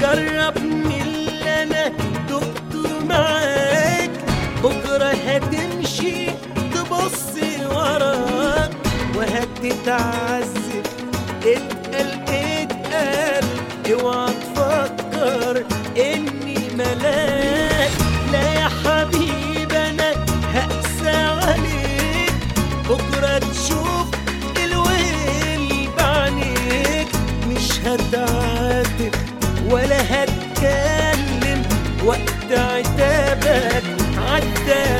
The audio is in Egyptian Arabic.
جرب من اللي انا دقته معاك بكرة هتمشي تبص وراك وهتتعذب اتقل اتقل اوعى تفكر اني ملاك لا يا حبيبي انا هقسى عليك بكرة تشوف الويل بعينيك مش هتعاتب ولا هتكلم وقت عتابك عدى